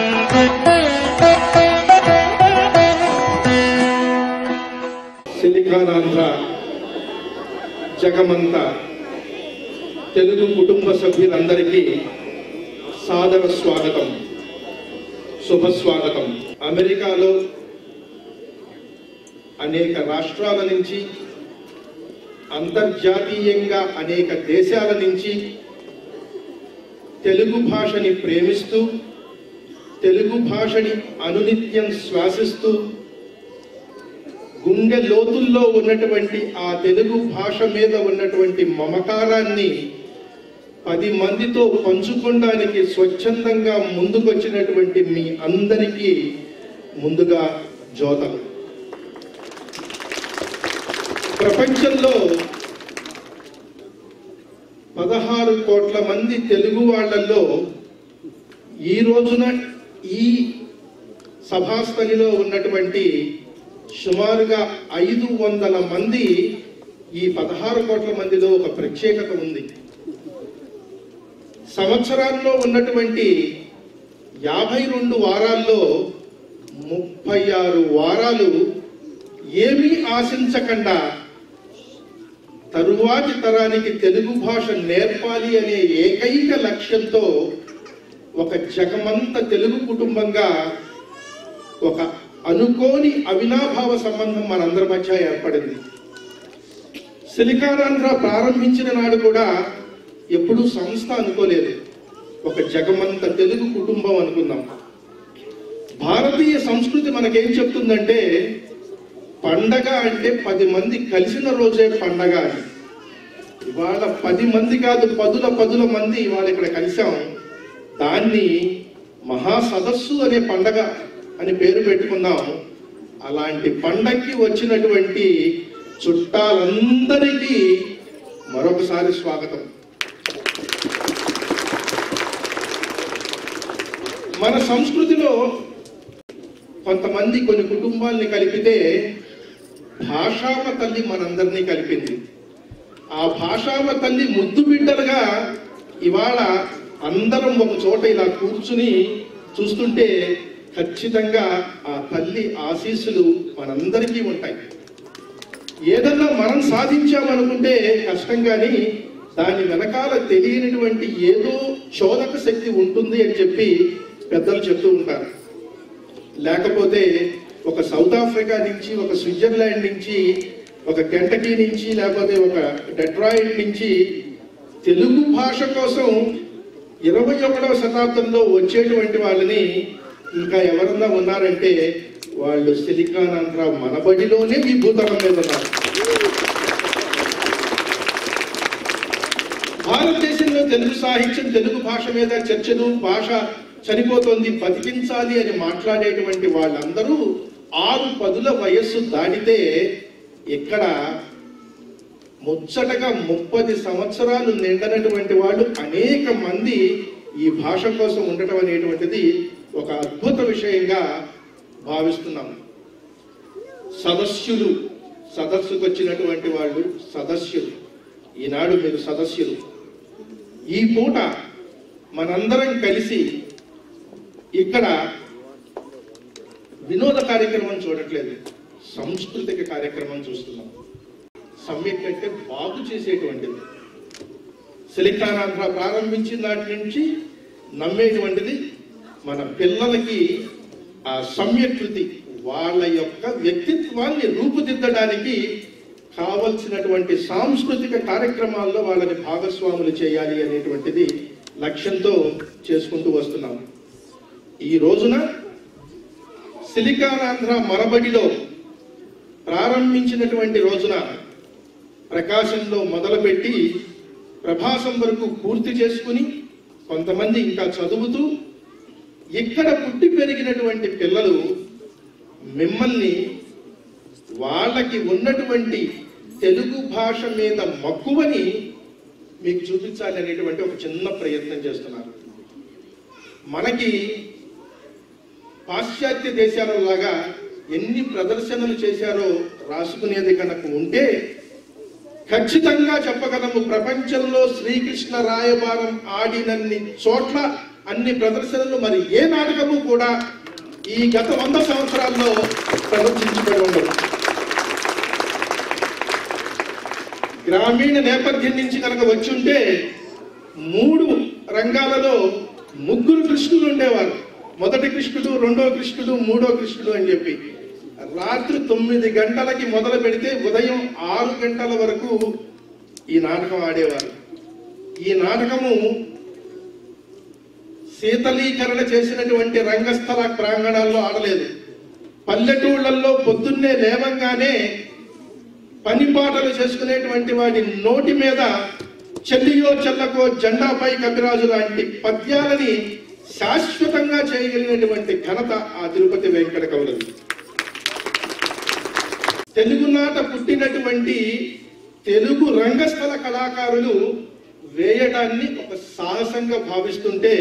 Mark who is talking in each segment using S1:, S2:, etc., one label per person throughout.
S1: సిలికానాంధ్ర జగమంత తెలుగు కుటుంబ సభ్యులందరికీ సాదర స్వాగతం శుభ స్వాగతం అమెరికాలో అనేక రాష్ట్రాల నుంచి అంతర్జాతీయంగా అనేక దేశాల నుంచి తెలుగు భాషని ప్రేమిస్తూ తెలుగు భాషని అనునిత్యం శ్వాసిస్తూ గుండె లోతుల్లో ఉన్నటువంటి ఆ తెలుగు భాష మీద ఉన్నటువంటి మమకారాన్ని పది మందితో పంచుకోవడానికి స్వచ్ఛందంగా ముందుకొచ్చినటువంటి మీ అందరికీ ముందుగా జోతలు ప్రపంచంలో పదహారు కోట్ల మంది తెలుగు వాళ్ళల్లో ఈ రోజున ఈ సభాస్థలిలో ఉన్నటువంటి సుమారుగా ఐదు వందల మంది ఈ పదహారు కోట్ల మందిలో ఒక ప్రత్యేకత ఉంది సంవత్సరాల్లో ఉన్నటువంటి యాభై రెండు వారాల్లో ముప్పై ఆరు వారాలు ఏమీ ఆశించకుండా తరువాతి తరానికి తెలుగు భాష నేర్పాలి అనే ఏకైక లక్ష్యంతో ఒక జగమంత తెలుగు కుటుంబంగా ఒక అనుకోని అవినాభావ సంబంధం మనందరి మధ్య ఏర్పడింది సిలికానాంధ్ర ప్రారంభించిన నాడు కూడా ఎప్పుడూ సంస్థ అనుకోలేదు ఒక జగమంత తెలుగు కుటుంబం అనుకుందాం భారతీయ సంస్కృతి మనకేం చెప్తుందంటే పండగ అంటే పది మంది కలిసిన రోజే పండగ అని ఇవాళ పది మంది కాదు పదుల పదుల మంది ఇవాళ ఇక్కడ కలిసాం దాన్ని మహా సదస్సు అనే పండగ అని పేరు పెట్టుకుందాం అలాంటి పండక్కి వచ్చినటువంటి చుట్టాలందరికీ మరొకసారి స్వాగతం మన సంస్కృతిలో కొంతమంది కొన్ని కుటుంబాల్ని కలిపితే భాషామ తల్లి మనందరినీ కలిపింది ఆ భాషామ తల్లి ముద్దు బిడ్డలుగా ఇవాళ అందరం ఒక చోట ఇలా కూర్చుని చూస్తుంటే ఖచ్చితంగా ఆ తల్లి ఆశీస్సులు మనందరికీ ఉంటాయి ఏదన్నా మనం సాధించామనుకుంటే కష్టం కానీ దాని వెనకాల తెలియనటువంటి ఏదో చోదక శక్తి ఉంటుంది అని చెప్పి పెద్దలు చెప్తూ ఉంటారు లేకపోతే ఒక సౌత్ ఆఫ్రికా నుంచి ఒక స్విట్జర్లాండ్ నుంచి ఒక కెంటకీ నుంచి లేకపోతే ఒక డెట్రాయిడ్ నుంచి తెలుగు భాష కోసం ఇరవై ఒకటవ శతాబ్దంలో వచ్చేటువంటి వాళ్ళని ఇంకా ఎవరన్నా ఉన్నారంటే వాళ్ళు సిలికానాంధ్ర మనబడిలోనే ఈ భూతలం మీద ఉన్నారు భారతదేశంలో తెలుగు సాహిత్యం తెలుగు భాష మీద చర్చలు భాష చనిపోతోంది బతికించాలి అని మాట్లాడేటువంటి వాళ్ళందరూ ఆరు పదుల వయస్సు దాటితే ఇక్కడ ముచ్చటగా ముప్పది సంవత్సరాలు నిండనటువంటి వాళ్ళు అనేక మంది ఈ భాష కోసం ఉండటం అనేటువంటిది ఒక అద్భుత విషయంగా భావిస్తున్నాం సదస్యులు సదస్సుకు వచ్చినటువంటి వాళ్ళు సదస్యులు ఈనాడు మీరు సదస్యులు ఈ పూట మనందరం కలిసి ఇక్కడ వినోద కార్యక్రమం చూడట్లేదు సాంస్కృతిక కార్యక్రమం చూస్తున్నాం సమ్యక్ అంటే బాగు చేసేటువంటిది సిలికానాంధ్ర ప్రారంభించిన నాటి నుంచి నమ్మేటువంటిది మన పిల్లలకి ఆ సమ్యకృతి వాళ్ళ యొక్క వ్యక్తిత్వాన్ని రూపుదిద్దడానికి కావలసినటువంటి సాంస్కృతిక కార్యక్రమాల్లో వాళ్ళని భాగస్వాములు చేయాలి అనేటువంటిది లక్ష్యంతో చేసుకుంటూ వస్తున్నాం ఈ రోజున సిలికానాంధ్ర మరబడిలో ప్రారంభించినటువంటి రోజున ప్రకాశంలో మొదలుపెట్టి ప్రభాసం వరకు పూర్తి చేసుకుని కొంతమంది ఇంకా చదువుతూ ఇక్కడ పుట్టి పెరిగినటువంటి పిల్లలు మిమ్మల్ని వాళ్ళకి ఉన్నటువంటి తెలుగు భాష మీద మక్కువని మీకు చూపించాలి అనేటువంటి ఒక చిన్న ప్రయత్నం చేస్తున్నారు మనకి పాశ్చాత్య దేశాల లాగా ఎన్ని ప్రదర్శనలు చేశారో రాసుకునేది కనుక ఉంటే ఖచ్చితంగా చెప్పగలము ప్రపంచంలో శ్రీకృష్ణ రాయబారం ఆడినన్ని చోట్ల అన్ని ప్రదర్శనలు మరి ఏ నాటకము కూడా ఈ గత వంద సంవత్సరాల్లో ప్రదర్శించబడి ఉండదు గ్రామీణ నేపథ్యం నుంచి కనుక వచ్చి ఉంటే మూడు రంగాలలో ముగ్గురు కృష్ణులు ఉండేవారు మొదటి కృష్ణుడు రెండో కృష్ణుడు మూడో కృష్ణుడు అని చెప్పి రాత్రి తొమ్మిది గంటలకి మొదలు పెడితే ఉదయం ఆరు గంటల వరకు ఈ నాటకం ఆడేవారు ఈ నాటకము శీతలీకరణ చేసినటువంటి రంగస్థల ప్రాంగణాల్లో ఆడలేదు పల్లెటూళ్ళల్లో పొద్దున్నే లేవంగానే పని పాటలు చేసుకునేటువంటి వాడి నోటి మీద చెల్లియో చెల్లకో జెండాపై కపిరాజు లాంటి పద్యాలని శాశ్వతంగా చేయగలిగినటువంటి ఘనత ఆ తిరుపతి వెంకట కవులది తెలుగునాట పుట్టినటువంటి తెలుగు రంగస్థల కళాకారులు వేయడాన్ని ఒక సాహసంగా భావిస్తుంటే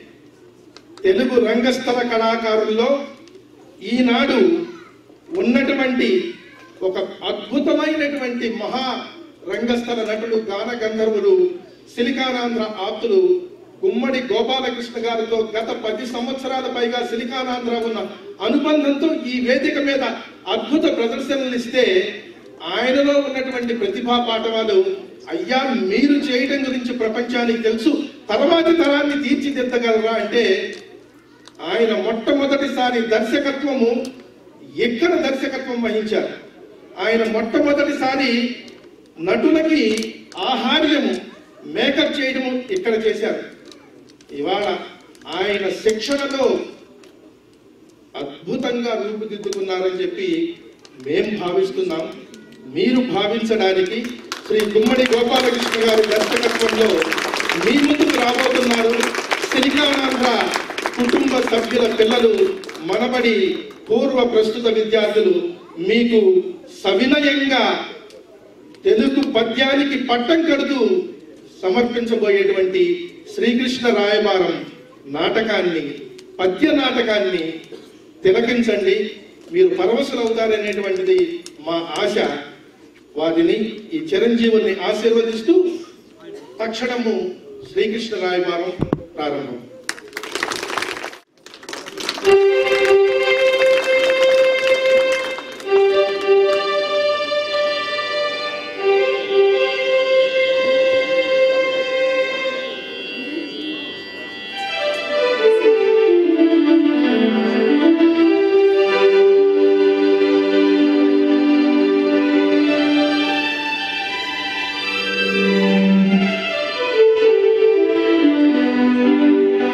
S1: తెలుగు రంగస్థల కళాకారుల్లో ఈనాడు ఉన్నటువంటి ఒక అద్భుతమైనటువంటి మహా రంగస్థల నటుడు గాన గంధర్వులు సిలికానాంధ్ర ఆప్తులు గుమ్మడి గోపాలకృష్ణ గారితో గత పది సంవత్సరాల పైగా సిలికానాంధ్ర ఉన్న అనుబంధంతో ఈ వేదిక మీద అద్భుత ప్రదర్శనలు ఇస్తే ఆయనలో ఉన్నటువంటి ప్రతిభా పాఠవాలు అయ్యా మీరు చేయడం గురించి ప్రపంచానికి తెలుసు తర్వాతి తరాన్ని తీర్చిదిద్దగలరా అంటే ఆయన మొట్టమొదటిసారి దర్శకత్వము ఎక్కడ దర్శకత్వం వహించారు ఆయన మొట్టమొదటిసారి నటులకి ఆహార్యము మేకప్ చేయడము ఇక్కడ చేశారు ఇవాళ ఆయన శిక్షణలో అద్భుతంగా రూపుదిద్దుకున్నారని చెప్పి మేం భావిస్తున్నాం మీరు భావించడానికి శ్రీ గుమ్మడి గోపాలకృష్ణ గారి దర్శకత్వంలో మీ ముందుకు రాబోతున్నారు సిలికానాంధ్ర కుటుంబ సభ్యుల పిల్లలు మనబడి పూర్వ ప్రస్తుత విద్యార్థులు మీకు సవినయంగా తెలుగు పద్యానికి పట్టం కడుతూ సమర్పించబోయేటువంటి శ్రీకృష్ణ రాయబారం నాటకాన్ని పద్య నాటకాన్ని తిలకించండి మీరు పరవశులవుతారనేటువంటిది మా ఆశ వారిని ఈ చిరంజీవుల్ని ఆశీర్వదిస్తూ తక్షణము శ్రీకృష్ణ రాయబారం ప్రారంభం
S2: ఆ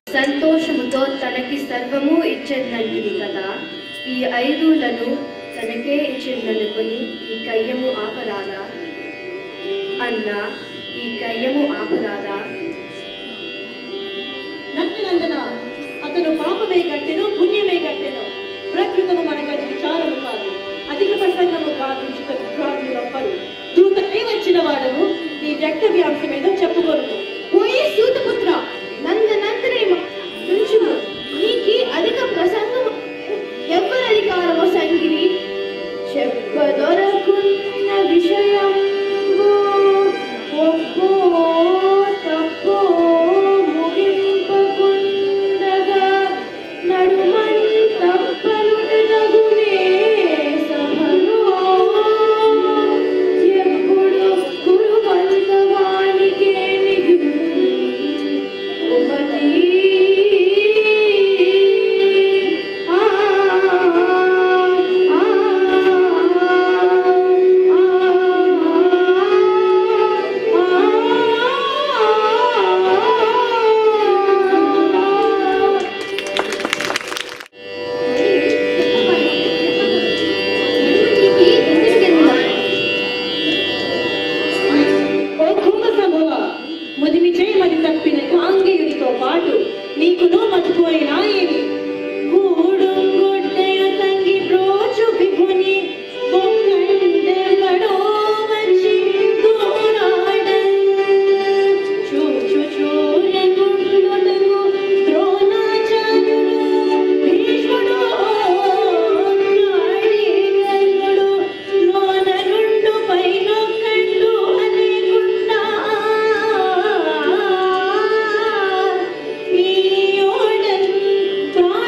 S2: సంతోషముతో తనకి సర్వము ఇచ్చేదంటిది కదా ఈ ఐదులను తనకే ఇచ్చిందనుకొని ఈ కయ్యము ఆపరాదా అన్న ఈ కయ్యము ఆపరాదా
S3: నందనందన అతను పాపమే కట్టెను పుణ్యమే కట్టెను ప్రకృతము మనకు అది విచారము కాదు అధిక ప్రసంగము గావించుట విభ్రాంతులు తప్పరు దూతకై వచ్చిన వాడను నీ వ్యక్త వ్యాంశమేదో చెప్పుకోను
S2: పోయి సూతపుత్ర నందనందనే నుంచుము నీకి అధిక ప్రసంగము ఎవ్వరి అధికారము సంగిరి చెప్పదొరకున్న విషయం ఒక్కో తప్పో ముగింపకుండగా నడుమన్ తప్పనుటగునే సహనో ఎప్పుడు కురువంతవానికే నిగు ఉపతి ఆ ఆ
S3: ఓ కుంభ సంభవ ముదిమి చేయమది తప్పిన గాంగేయుడితో పాటు నీకును మతుపోయి నాయేమి గూడుంగుడ్డయ సంగి బ్రోచు విభుని బొక్కండెగడో వచ్చి దూరాడ చూచు చూడగుండుటకు ద్రోణాచార్యుడు భీష్ముడు నాడీగరుడు లోన నుండు పైన కండు అనేకుండా ఈ ఓడన్ ప్రాణ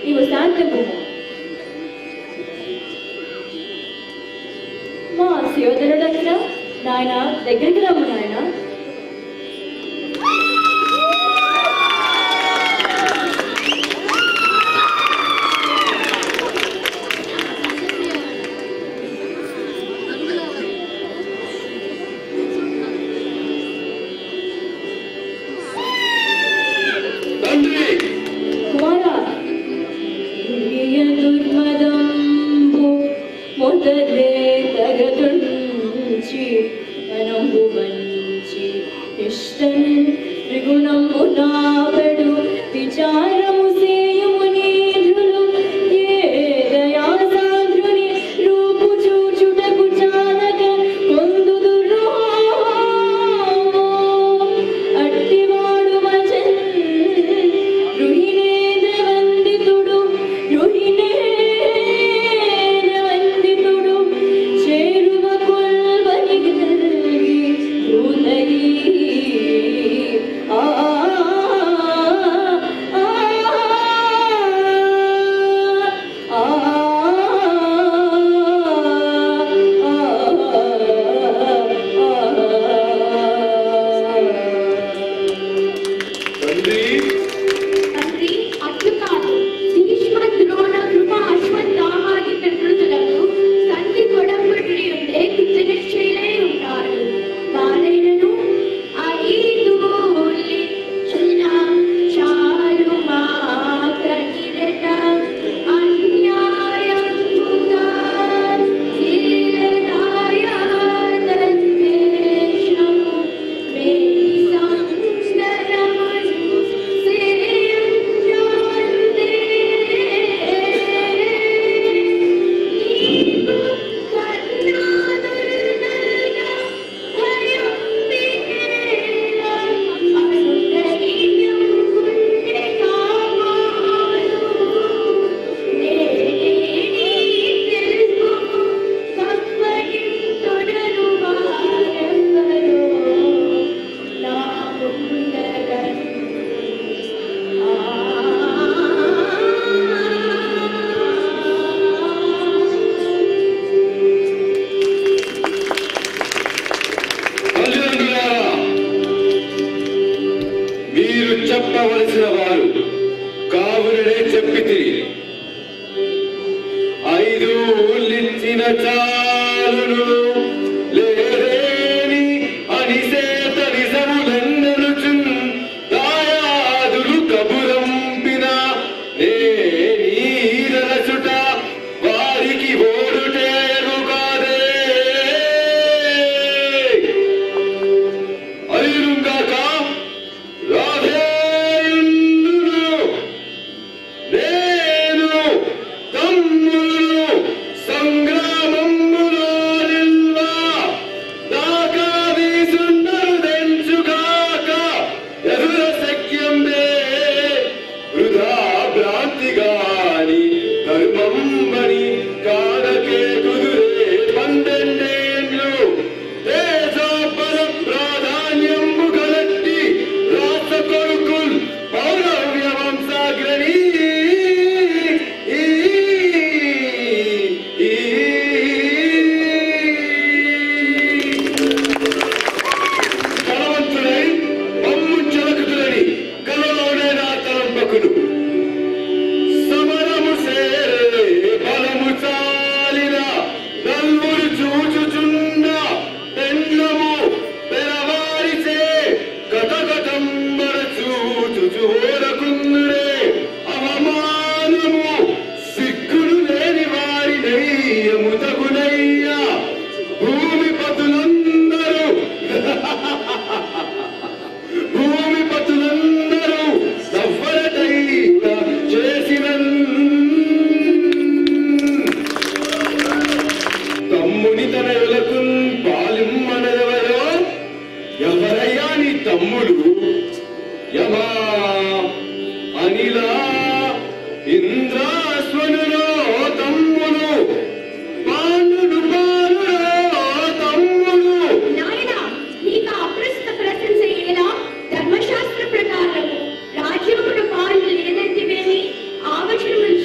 S2: నీవు శాంతముము మా శివధనుడు అక్కడ నాయన దగ్గరికి రమ్ము నాయన
S1: తండ్రి
S2: కుమారా ಹಿರಿಯ ದುರ್ಮದಂಬು ಮೊದಲೇ ತಗದುಂಚಿ ಅನಂಬು వంచి ఇష్టం త్రిగుణము నాపడు విచారము సేయుము నీధులు ఏ దయాసాంద్రుని రూపు చూచుటకు చాలక కొందుదురు అట్టివాడు వచన్ రుహినేంద్ర వందితుడు రుహినేంద్ర వందితుడు చేరువ కొల్వని గల్గి ఉదయి ఆ ఆ ఆ
S1: తండ్రి
S4: తండ్రి అట్లు కాదు భీష్మ ద్రోణ కృప అశ్వత్థామాది ప్రకృతులకు సంధి కొడంబడి ఉండే కృతనిశ్చయులై ఉంటారు వారైనను ఐదు చిన్న చాలు మాత్రనిరట అన్యాయముగా శీలదాయ తద్వేషము మేలి సంస్కరమను సేయంజాందే నీకు కన్నాదుర్నల్గా భయం మిగేలా అనుదైర్యం గుండె కామాలు నేనేని తెలుసుము కప్పగింతొడరు వారెవ్వరో నా ముందరగన్
S5: తల్లిదండ్రులారా మీరు చెప్పవలసిన వారు కావుననే చెప్పితి ఐదు ఊళ్ళిచ్చిన చాలును లేదేని అనిసేత నిజములన్ననుచున్ దాయాదులు కబురంపిన నేనీరచుట వారికి ఓడుటేరు కాదే అయ్యుగాక రాధేయుండును నేను తమ్ములు సంగ్రామములో నిల్వ దాకాదీసుండరు దెంచుగాక ఎదుర శక్యంబే వృధా భ్రాంతిగాని ధర్మంబని కాడకే కుదురే పందెండేండ్లు దేశోపర ప్రాధాన్యంబు గలట్టి రాష్ట్ర కొడుకుల్ పౌరవ్య వంశాగ్రణి బలవంతుడై పమ్ము చెలకుతులని కలలోనే నా తలంపకును సమరము సేరే బలము చాలిన నల్ములు చూచుచున్న పెండ్లము పెరవారిచే కథకథంబర చూచుచూరకుందురే అవమానము సిగ్గులు లేని వారి నెయ్యము తగునయ్యా భూమి పతులందరూ భూమి పతులందరూ సవ్వరటైన చేసిన తమ్ముని తన ఎలకు పాలిమ్మనెవరో ఎవరయ్యా నీ తమ్ముడు యమా అనిలా ఇంద్రాశ్వనులో తమ్ముడు పాండుడు పాలులో తమ్ముడు
S4: నాయనా నీకు అప్రస్తుత ప్రశంస ఎలా ధర్మశాస్త్ర ప్రకారము రాజ్యముడు పాలు లేదంటివేమి ఆవచనములు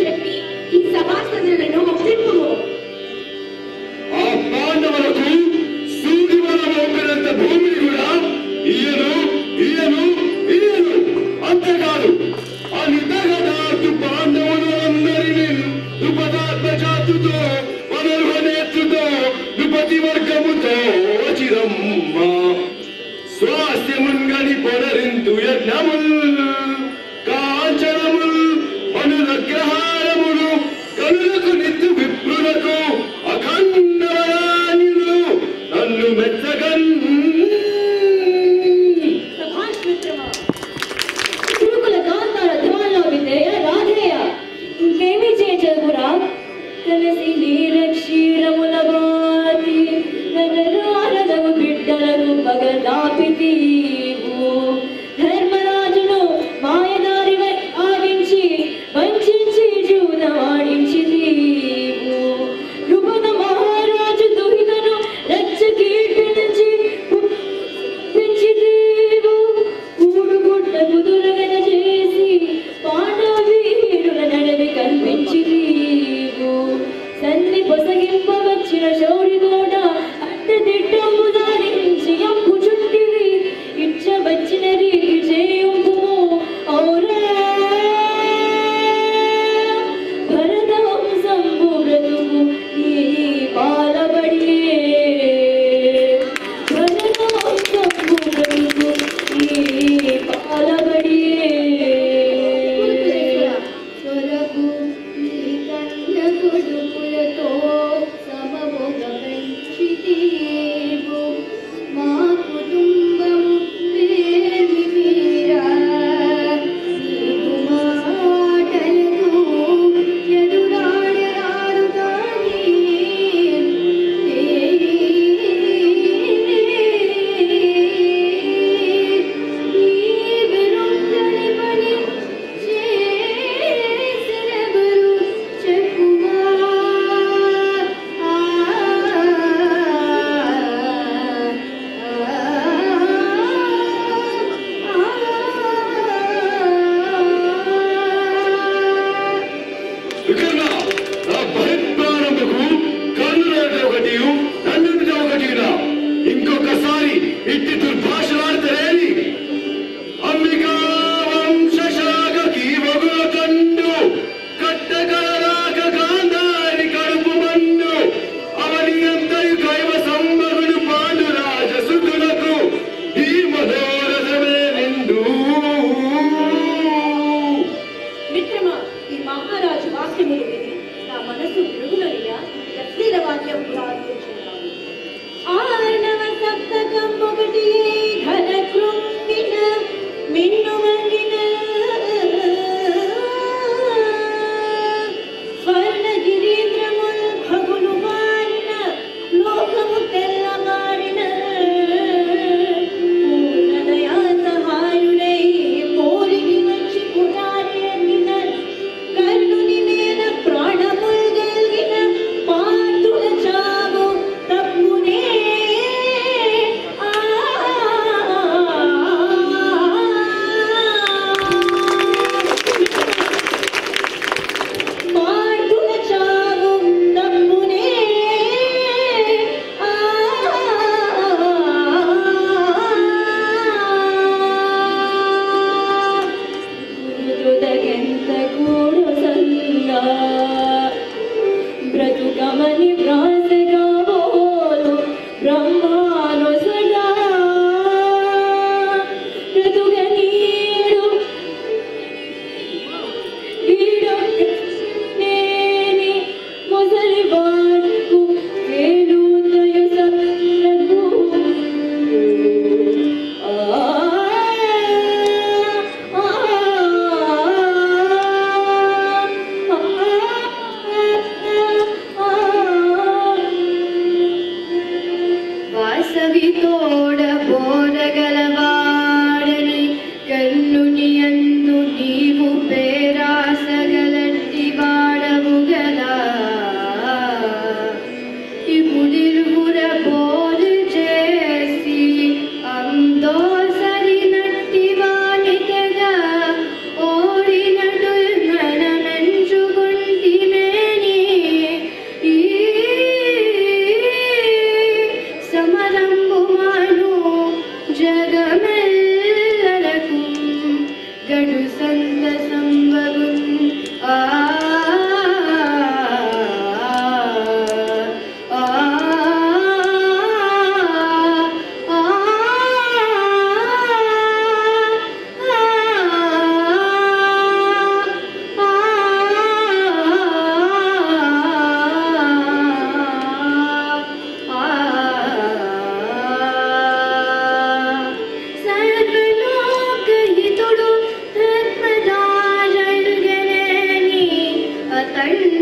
S5: గనులకు నిత్య విప్రులకు అఖండవరాయులు నన్ను మెచ్చగన్
S3: సభాష్ మిత్రమా
S2: తిరుకుల కాంతార ధ్వాల్లో విధేయ రాధేయ ఇంకేమీ చేయచదువురా కలిసి నీర క్షీరముల బాతి నగరారదవు బిడ్డలకు పగదాపితీవు ధర్మరాజును మాయదారివై ఆవించి వంచించి జూదవాడించి నీవు నృపద మహారాజు దుహితను రచ్చ కీర్పించి పెంచిదేవు కూడుగుడ్డ కుదురగన చేసి పాండవీరుల నడవి కనిపించిదేవు సన్ని పొసగింపవచ్చిన శౌరితోట అడ్డదిడ్డము దారించి అంపు చుట్టివి ఇచ్చవచ్చిన రీతి చేయుము ఔరా భరత వంశంబు బ్రతుకు ఈ పాలబడియే భరత వంశంబు బ్రతుకు ఈ పాలబడియే
S4: స్వరపు నీ కన్న కొడుకులతో సమముగ పెంచితీవు మా కుటుంబము వేమి మీరా నీకు మాటలకు ఎదురాడరాదు కానీ ఈ విరుద్ధని పని చేసినెవరు చెప్పుమా ఆ,
S5: వికర్ణ నా బహిర్ప్రాణముకు కన్నులాట ఒకటి నన్ను ఒకటిరా ఇంకొకసారి ఇట్టి దుర్భాషలాడతలేని అంబికా వంశశాఖకి వగుల కండు కట్టగలరాక గాంధారి కడుపు మన్ను అవని అంతయు కైవ సంభగుడు పాండురాజ సుతులకు ఈ మనోరథమే నిండు
S3: మిత్రమా ఈ మహారాజు వాక్యములు విని నా మనసు విరుగునయ్యా అశ్లీల వాక్యం ప్రారంభించున్నాను ఆర్ణవ సప్తకం ఒకటి ఘన కృంగిన మిన్ను వంగిన స్వర్ణ గిరీంద్రముల్ భగులు మారిన లోకము తెల్లమారిన పూర్ణదయా సహాయుడై పోలికి వచ్చి పురారి అగ్గిన కర్ణుని మీద ప్రాణముల్ గల్గిన పార్థుల చావు తప్పునే ఆ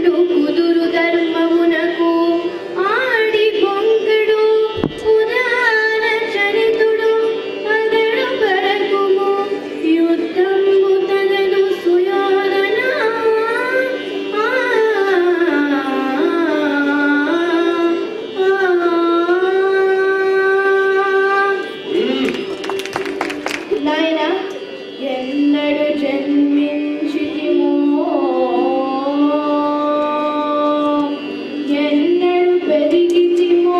S4: ధర్మముండు కుదురు ధర్మమునకు ఆడి బొంకడు పురాణ చరితుడు అదడు పరకుము యుద్ధంబు తగదు సుయోధన ఆ, ఆ, ఆ. నాయన ఎన్నడు జన్మించితిమో ఎన్నడు పెరిగితిమో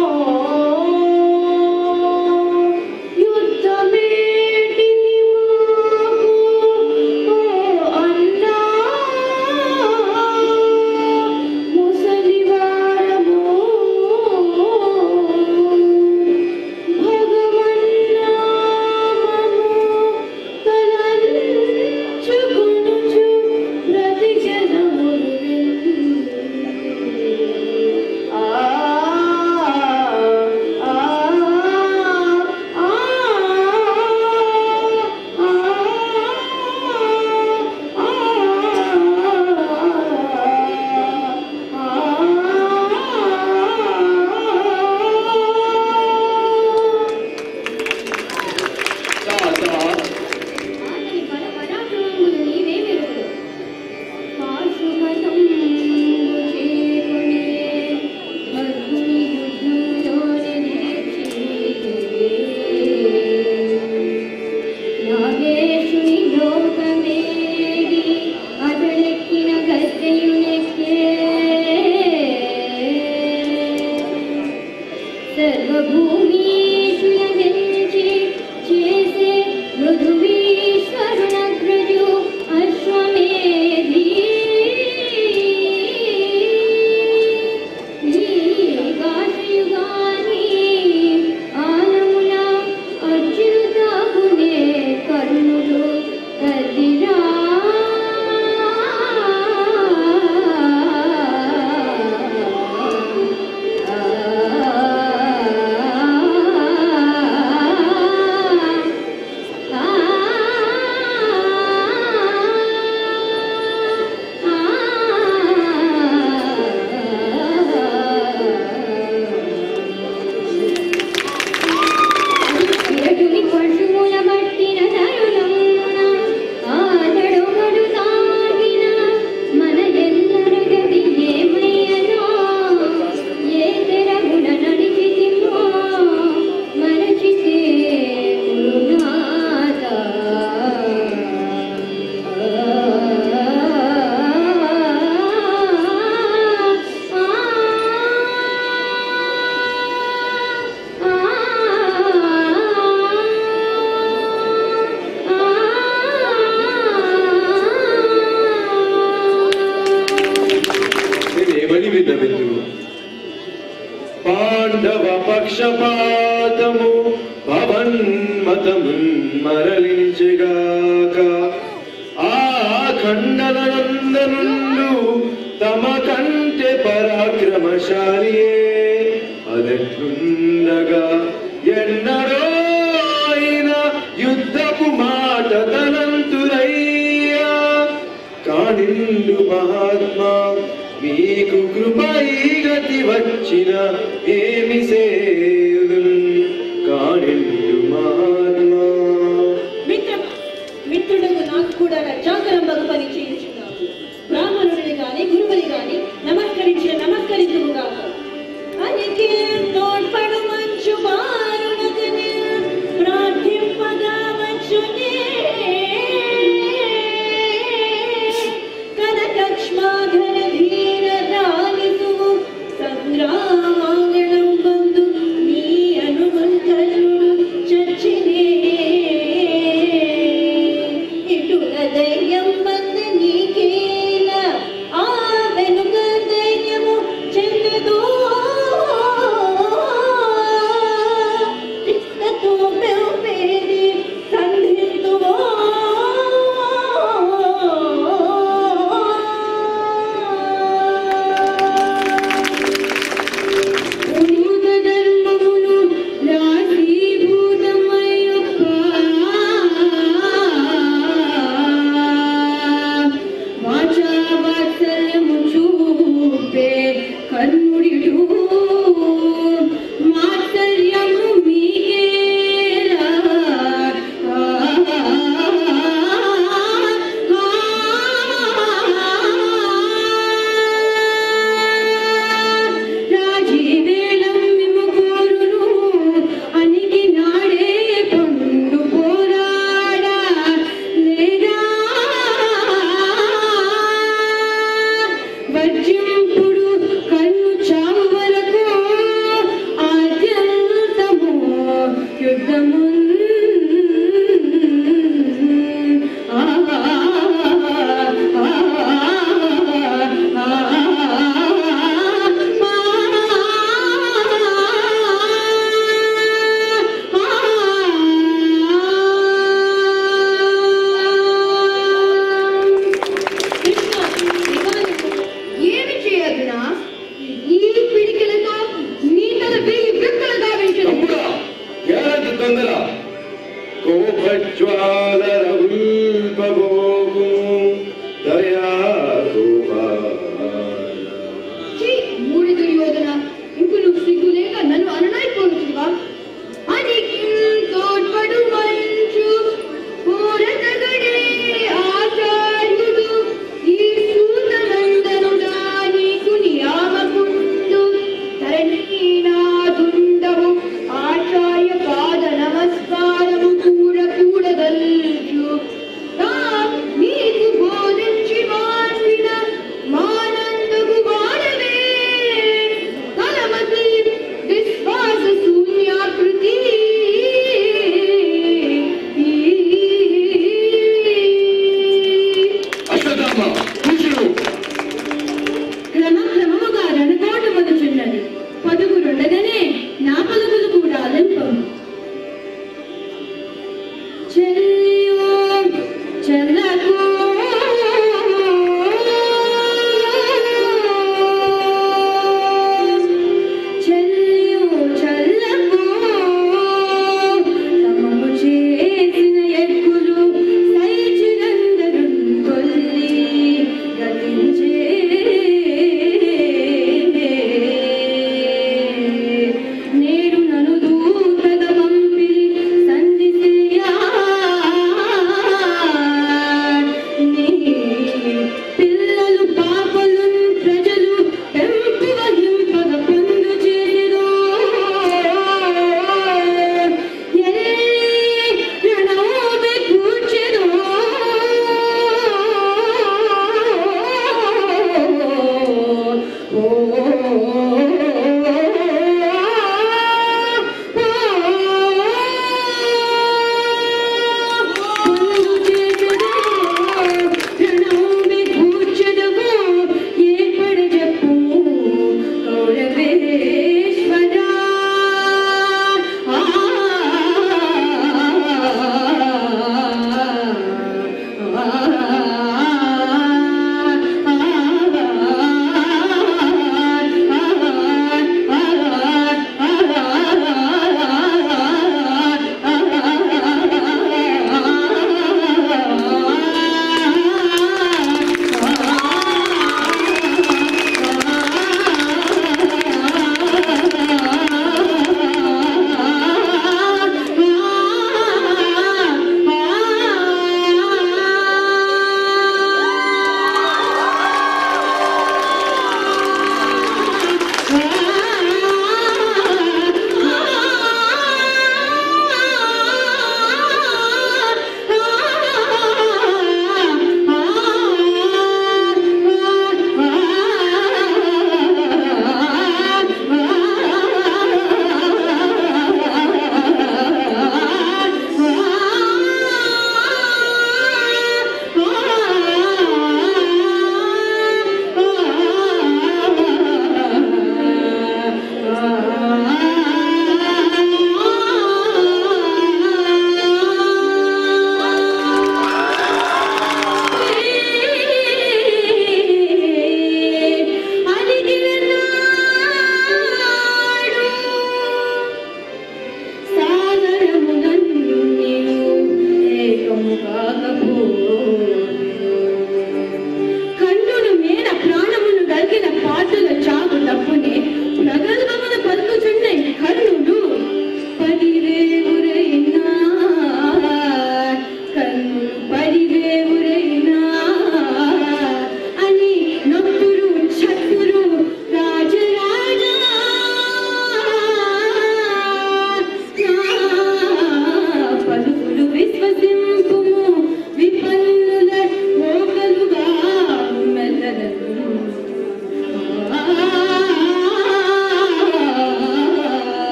S4: యుద్ధమేటిది మాకు ఓ అన్నా ముసలివారము భగవన్నామము తలంచుకొనుచు బ్రతికెదమురువిన్. ఆ ఆ ఆ
S5: తాత
S4: ఆతని బల పరాక్రమములు నీవే మెరుగుడు. పాశుపతంబు చేకొని భద్రుని యుద్ధంలోనే నిలిచితివి. నాగేశుని లోకమేగి అతడెక్కిన గద్దెయునెక్కే సర్వభూమీషుయగెంచి చేసే మృదువీశ్వరునగ్రజు అశ్వమేధి కాశయుగాని ఆనమున అర్జునుదాకునే కర్ణుడు కదిరా ఎటుని పశువుల పట్టిన తరుణమున ఆదడొకడు తాగిన మన ఎల్లరి గది ఏమయ్యనో ఏ తెరగున నడిచితిమో మరచితే గురునాథ
S5: నేనేమని విన్నవిందు పాండవ పక్షపాతము పవన్మతమున్ మరలించగాక ఆ ఖండనందనుండు తమ కంటే పరాక్రమశాలియే అదెట్లుండగా ఎన్నడో అయిన యుద్ధపు మాట తనంతురయ్యా కానిండు మహాత్మా మీకు కృపై గతి వచ్చిన ఏమి సేయుదున్ కానిండు మహాత్మా
S3: మిత్రమా మిత్రుడకు నాకు కూడా రక్షాకరంబకు పని చేయించున్నావు బ్రాహ్మణుడిని గాని గురువుని గాని నమస్కరించిన నమస్కరించుగాక అనికి తోడ్పడు మంచు బారునదని ప్రార్థింపగా వచ్చునే కనకక్ష్మాధర ధీర రాలిసు సంగ్రామాంగణం బంధు నీ అనుగుంతరుడు చచ్చినే ఇటుల ధైర్యం బంద నీకేల ఆ వెనుక ధైర్యము చెందదు కృష్ణతో పెరిగి సంధింతువో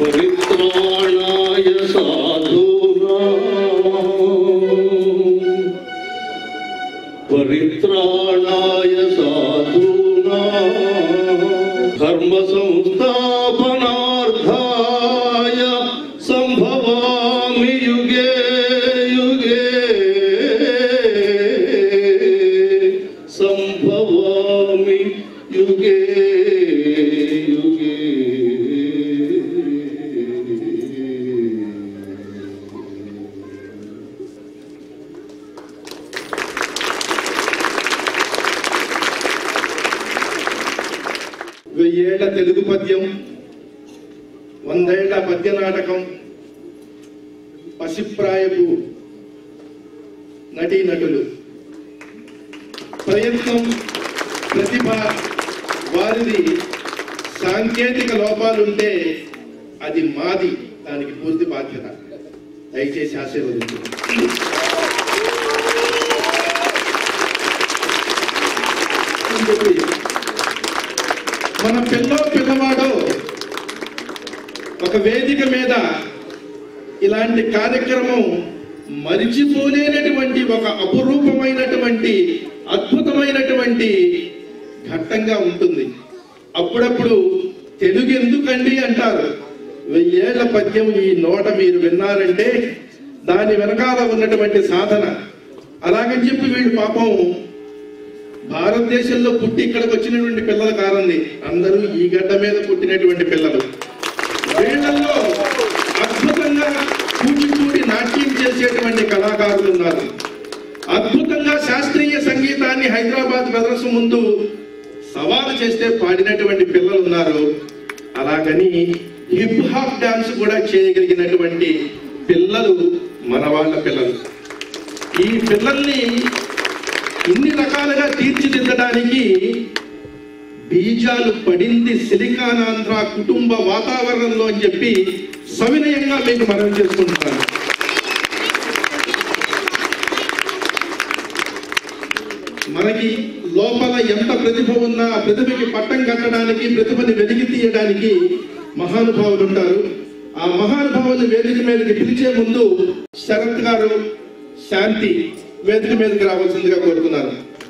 S6: परित्राणाय साधूनां परित्राणाय साधूनां धर्मसंस्थापनार्थाय सम्भवामि युगे युगे सम्भवामि युगे युगे
S1: వెయ్యేళ్ల తెలుగు పద్యం వందేళ్ల పద్య నాటకం పసిప్రాయపు నటీనటులు ప్రయత్నం ప్రతిభ వారిది సాంకేతిక లోపాలుంటే అది మాది దానికి పూర్తి బాధ్యత దయచేసి ఆశీర్వదించండి ఇంకొకటి, మన పిల్లో పిల్లవాడో ఒక వేదిక మీద ఇలాంటి కార్యక్రమం మరిచిపోలేనటువంటి ఒక అపురూపమైనటువంటి అద్భుతమైనటువంటి ఘట్టంగా ఉంటుంది అప్పుడప్పుడు తెలుగు ఎందుకండి అంటారు వెయ్యేళ్ల పద్యం ఈ నోట మీరు విన్నారంటే దాని వెనకాల ఉన్నటువంటి సాధన అలాగని చెప్పి వీళ్ళు పాపం భారతదేశంలో పుట్టి ఇక్కడికి వచ్చినటువంటి పిల్లలు కారండి అందరూ ఈ గడ్డ మీద పుట్టినటువంటి పిల్లలు వీళ్ళల్లో అద్భుతంగా కూచిపూడి నాట్యం చేసేటువంటి కళాకారులు ఉన్నారు అద్భుతంగా శాస్త్రీయ సంగీతాన్ని హైదరాబాద్ ప్రదర్శన ముందు సవాలు చేస్తే పాడినటువంటి పిల్లలు ఉన్నారు అలాగని హిప్ హాప్ డాన్స్ కూడా చేయగలిగినటువంటి పిల్లలు మన వాళ్ళ పిల్లలు ఈ పిల్లల్ని ఇన్ని రకాలుగా తీర్చిదిద్దడానికి బీజాలు పడింది సిలికానాంధ్ర కుటుంబ వాతావరణంలో అని చెప్పి సవినయంగా మీకు మనం చేసుకుంటున్నాను మనకి లోపల ఎంత ప్రతిభ ఉన్నా ఆ ప్రతిభకి పట్టం కట్టడానికి ప్రతిభని వెలికి తీయడానికి మహానుభావులు ఉంటారు ఆ మహానుభావుని వేదిక మీదకి పిలిచే ముందు శరత్ గారు శాంతి వేదిక మీదకి రావాల్సిందిగా కోరుతున్నారు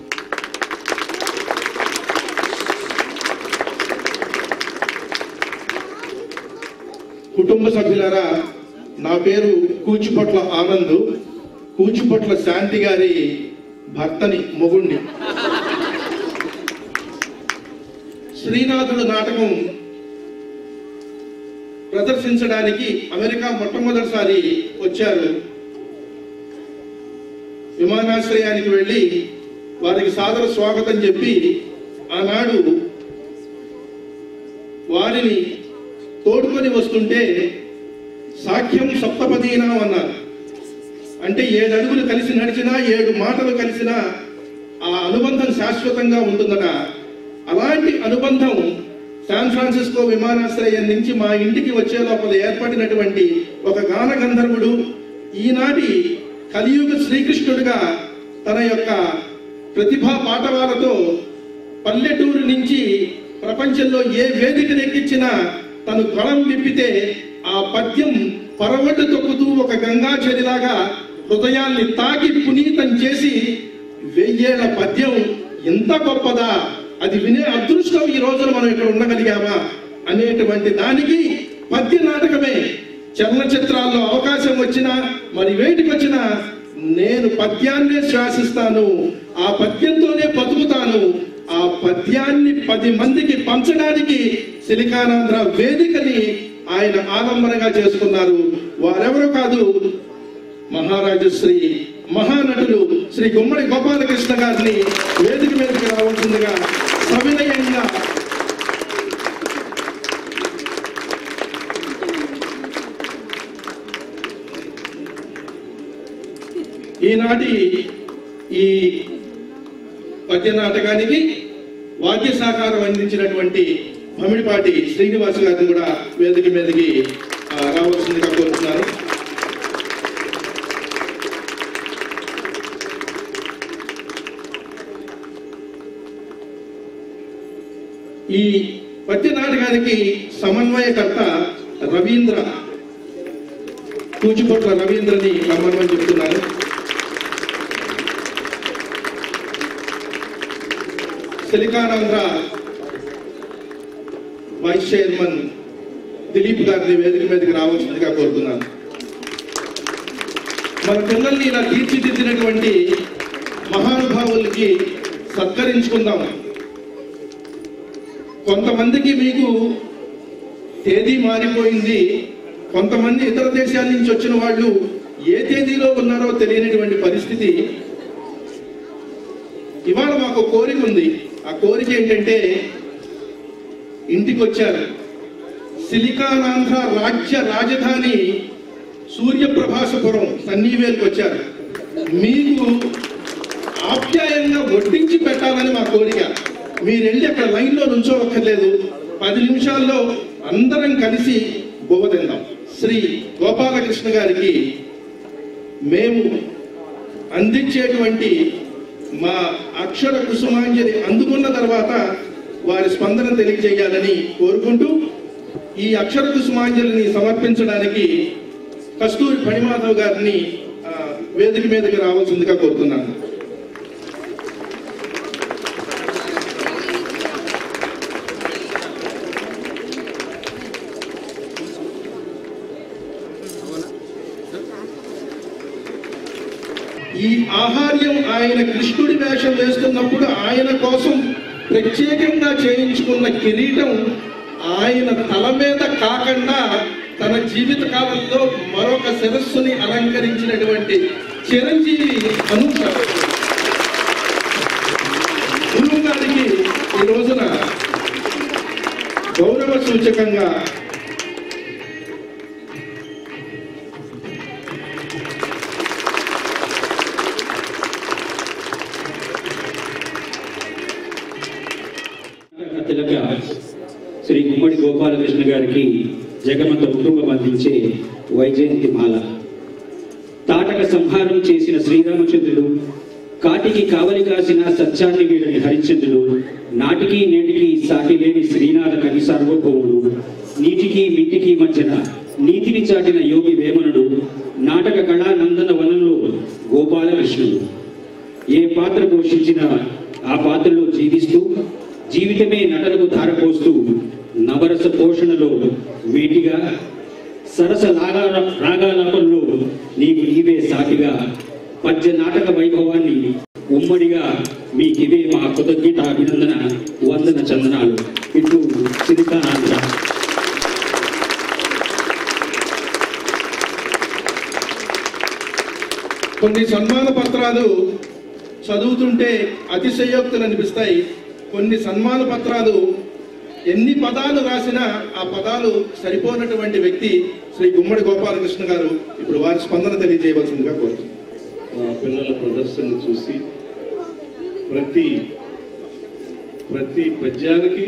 S1: కుటుంబ సభ్యులారా నా పేరు కూచిపట్ల ఆనంద్ కూచిపట్ల శాంతి గారి భర్తని మొగుణ్ణి శ్రీనాథుడు నాటకం ప్రదర్శించడానికి అమెరికా మొట్టమొదటిసారి వచ్చారు విమానాశ్రయానికి వెళ్ళి వారికి సాదర స్వాగతం చెప్పి ఆనాడు వారిని తోడుకొని వస్తుంటే సాఖ్యం సప్తపదీనాం అన్నారు అంటే ఏడు అడుగులు కలిసి నడిచినా ఏడు మాటలు కలిసినా ఆ అనుబంధం శాశ్వతంగా ఉంటుందట అలాంటి అనుబంధం శాన్ ఫ్రాన్సిస్కో విమానాశ్రయం నుంచి మా ఇంటికి వచ్చే లోపల ఏర్పడినటువంటి ఒక గాన గంధర్వుడు ఈనాటి కలియుగ శ్రీకృష్ణుడిగా తన యొక్క ప్రతిభా పాఠవాలతో పల్లెటూరు నుంచి ప్రపంచంలో ఏ వేదికను ఎక్కించినా తను గళం విప్పితే ఆ పద్యం పరవడ్డు తొక్కుతూ ఒక గంగాచరిలాగా హృదయాల్ని తాకి పునీతం చేసి వెయ్యేళ్ల పద్యం ఎంత గొప్పదా అది వినే అదృష్టం ఈ రోజున మనం ఇక్కడ ఉండగలిగామా అనేటువంటి దానికి పద్య నాటకమే చలనచిత్రాల్లో అవకాశం వచ్చినా మరి వేటికి వచ్చినా నేను పద్యాన్నే శ్వాసిస్తాను ఆ పద్యంతోనే బతుకుతాను ఆ పద్యాన్ని పది మందికి పంచడానికి సిలికానాంధ్ర వేదికని ఆయన ఆలంబనగా చేసుకున్నారు వారెవరో కాదు మహారాజు శ్రీ మహానటులు శ్రీ గుమ్మడి గోపాలకృష్ణ గారిని వేదిక మీదకి రావాల్సిందిగా సవినయంగా ఈనాటి ఈ పద్య నాటకానికి వాద్య సహకారం అందించినటువంటి భమిడిపాటి శ్రీనివాస్ గారిని కూడా వేదిక మీదకి ఆ, రావాల్సిందిగా కోరుతున్నాను ఈ పద్య నాటకానికి సమన్వయకర్త రవీంద్ర కూచిపొట్ల రవీంద్రని రమ్మని చెప్తున్నాను సిలికానాంధ్ర వైస్ చైర్మన్ దిలీప్ గారిని వేదిక మీదకి రావాల్సిందిగా కోరుతున్నాను మన పిల్లల్ని ఇలా తీర్చిదిద్దినటువంటి మహానుభావులకి సత్కరించుకుందాం కొంతమందికి మీకు తేదీ మారిపోయింది కొంతమంది ఇతర దేశాల నుంచి వచ్చిన వాళ్ళు ఏ తేదీలో ఉన్నారో తెలియనటువంటి పరిస్థితి ఇవాళ మాకు కోరిక ఉంది ఆ కోరిక ఏంటంటే ఇంటికి వచ్చారు సిలికానాంధ్ర రాజ్య రాజధాని సూర్యప్రభాసపురం సన్నీవేల్కి వచ్చారు మీకు ఆప్యాయంగా వడ్డించి పెట్టాలని మా కోరిక మీరు వెళ్ళి అక్కడ లైన్లో నుంచోవక్కర్లేదు పది నిమిషాల్లో అందరం కలిసి బొవ్వ తిందాం శ్రీ గోపాలకృష్ణ గారికి మేము అందించేటువంటి మా అక్షర కుసుమాంజలి అందుకున్న తర్వాత వారి స్పందన తెలియజేయాలని కోరుకుంటూ ఈ అక్షర కుసుమాంజలిని సమర్పించడానికి కస్తూరి ఫణిమాధవ్ గారిని ఆ, వేదిక మీదకి రావాల్సిందిగా కోరుతున్నాను ఈ ఆహార్యం ఆయన కృష్ణుడి వేషం వేస్తున్నప్పుడు ఆయన కోసం ప్రత్యేకంగా చేయించుకున్న కిరీటం ఆయన తల మీద కాకుండా తన జీవిత కాలంలో మరొక శిరస్సుని అలంకరించినటువంటి చిరంజీవి అనూష గురువు గారికి ఈ రోజున గౌరవ సూచకంగా
S7: తిలక శ్రీ గుమ్మడి గోపాలకృష్ణ గారికి జగమంత కుటుంబం అందించే వైజయంతి మాల తాటక సంహారం చేసిన శ్రీరామచంద్రుడు కాటికి కావలి కాసిన సత్యాన్ని వీడని హరిశ్చంద్రుడు నాటికి నేటికి సాటి లేని శ్రీనాథ కవి సార్వభౌముడు నీటికి మింటికి మధ్యన నీతిని చాటిన యోగి వేమనుడు నాటక కళా నందన వనంలో గోపాలకృష్ణుడు ఏ పాత్ర పోషించినా ఆ పాత్రలో జీవిస్తూ జీవితమే నటనకు ధారపోస్తూ నవరస పోషణలో వీటిగా సరస లాగా రాగాలాపంలో నీకు నీవే సాటిగా పద్య నాటక వైభవాన్ని ఉమ్మడిగా మీకివే మా కృతజ్ఞత అభినందన వందన చందనాలు ఇటు సిరికానాంధ్ర
S1: కొన్ని సన్మాన పత్రాలు చదువుతుంటే అతిశయోక్తులు అనిపిస్తాయి కొన్ని సన్మాన పత్రాలు ఎన్ని పదాలు రాసినా ఆ పదాలు సరిపోనటువంటి వ్యక్తి శ్రీ గుమ్మడి గోపాలకృష్ణ గారు ఇప్పుడు వారి స్పందన తెలియజేయవలసిందిగా కోరుతున్నాను
S6: మా పిల్లల ప్రదర్శన చూసి ప్రతి ప్రతి పద్యానికి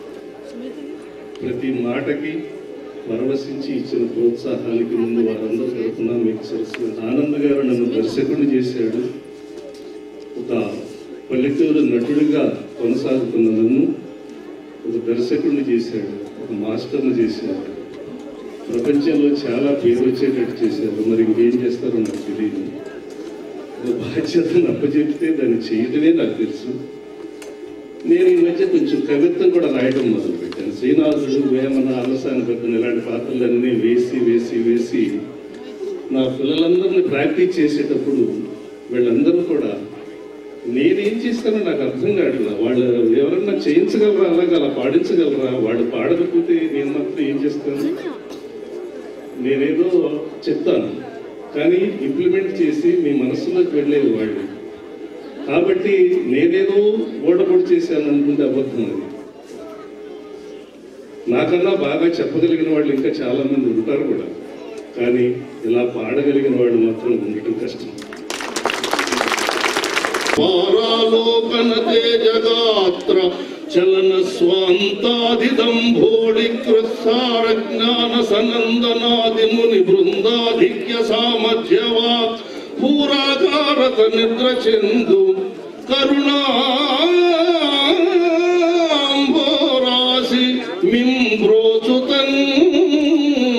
S6: ప్రతి మాటకి పరవశించి ఇచ్చిన ప్రోత్సాహానికి ముందు వారందరూ తరఫున మీకు సరస్సు ఆనంద్ గారు నన్ను దర్శకుడిని చేశాడు ఒక పల్లెటూరు నటుడిగా కొనసాగుతున్న నన్ను ఒక దర్శకుడిని చేశాడు ఒక మాస్టర్ని చేశాడు ప్రపంచంలో చాలా పేరు వచ్చేటట్టు చేశారు మరి ఇంకేం చేస్తారో నాకు తెలియదు ఒక బాధ్యతను అప్పచెప్తే దాన్ని చేయటమే నాకు తెలుసు నేను ఈ మధ్య కొంచెం కవిత్వం కూడా రాయడం మొదలు పెట్టాను శ్రీనివాసుడు వేమన అలసాని పెద్దను ఇలాంటి పాత్రలన్నీ వేసి వేసి వేసి నా పిల్లలందరినీ ప్రాక్టీస్ చేసేటప్పుడు వీళ్ళందరూ కూడా నేనేం చేస్తానో నాకు అర్థం కావట్లా వాళ్ళు ఎవరన్నా చేయించగలరా అలాగే అలా పాడించగలరా వాడు పాడకపోతే నేను మాత్రం ఏం చేస్తాను నేనేదో చెప్తాను కానీ ఇంప్లిమెంట్ చేసి మీ మనసులోకి వెళ్ళేది వాళ్ళు కాబట్టి నేనేదో ఓడబొడి చేశాను అనుకుంటే అబద్ధం అది నాకన్నా బాగా చెప్పగలిగిన వాళ్ళు ఇంకా చాలా మంది ఉంటారు కూడా కానీ ఇలా పాడగలిగిన వాళ్ళు మాత్రం ఉండటం కష్టం పారాలోకన తేజగాత్ర చలన స్వాంతాదిదంభోళి కృత్సార జ్ఞాన సనందనాది ముని బృందాధిక్య సామధ్యవా పూరాకారత నిద్ర చెందు కరుణాంబోరాశి మింబ్రోచుతన్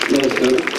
S5: నమస్కారం